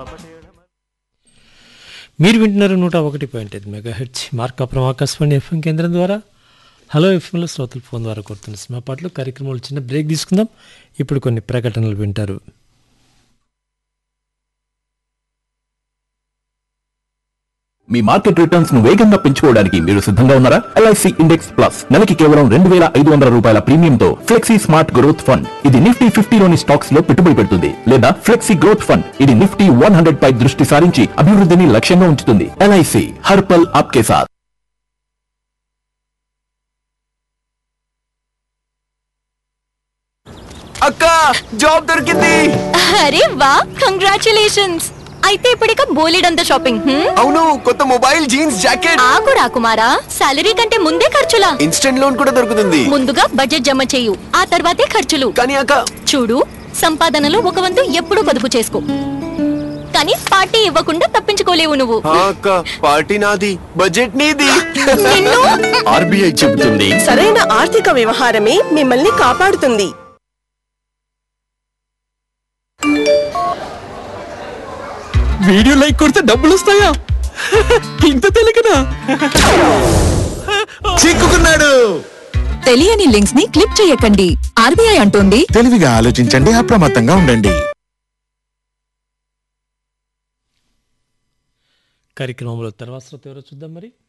మీరు వింటున్నారు నూట ఒకటి పాయింట్ ఐదు mega H Markapuram Akashvani FM కేంద్రం ద్వారా హలో ఎఫ్ఎంలో శ్రోతలు ఫోన్ ద్వారా కోరుతున్న సినిమా పాటలు కార్యక్రమాలు చిన్న బ్రేక్ తీసుకుందాం ఇప్పుడు కొన్ని ప్రకటనలు వింటారు మీ మార్కెట్ రిటర్న్స్ ను వేగంగా పెంచుకోవడానికి మీరు సిద్ధంగా ఉన్నారా ఎల్ఐసి ఇండెక్స్ ప్లస్ నెలకి కేవలం రెండు వేల ఐదు వందల రూపాయల ప్రీమియంతో ఫ్లెక్సీ స్మార్ట్ గ్రోత్ ఫండ్ ఇది నిఫ్టీ ఫిఫ్టీలోని స్టాక్స్ లో పెట్టుబడి పెడుతుంది లేదా ఫ్లెక్సీ గ్రోత్ ఫండ్ ఇది నిఫ్టీ వన్ హండ్రెడ్ పై దృష్టి సారించి అభివృద్ధిని లక్ష్యంగా ఉంచుతుంది ఎల్ఐసి హర్పల్ ఆప్కే సాత్ అక్క జాబ్ దొరికింది అరే వా కంగ్రాచులేషన్స్ అయితే ఇప్పుడిక బోలెడంత షాపింగ్ హ్మ్? అవును కొత్త మొబైల్ జీన్స్ జాకెట్ ఆగు రాకుమారా సాలరీ కంటే ముందే ఖర్చులా ఇన్స్టెంట్ లోన్ కూడా దొరుకుతుంది ముందుగా బడ్జెట్ జమ చేయు ఆ తర్వాతే ఖర్చులు కానీ అక్క చూడు సంపాదనలో ఒక వంతు ఎప్పుడు పొదుపు చేసుకో కానీ పార్టీ ఇవ్వకుండా తప్పించుకోలేవు నువ్వు ఆ అక్క పార్టీ నాది బడ్జెట్ నీది నిన్ను ఆర్బీఐ చెబుతుంది సరైన ఆర్థిక వ్యవహారమే మిమ్మల్ని కాపాడుతుంది వీడియో లైక్ కొడితే డబ్బులు వస్తాయా ఇంత తెలియకనా చిక్కుకున్నాడు తెలియని లింక్స్ ని క్లిక్ చేయకండి ఆర్బీఐ అంటోంది తెలివిగా ఆలోచించండి అప్రమత్తంగా ఉండండి కార్యక్రమంలో తర్వాత శ్రోత ఎవరో చూద్దాం మరి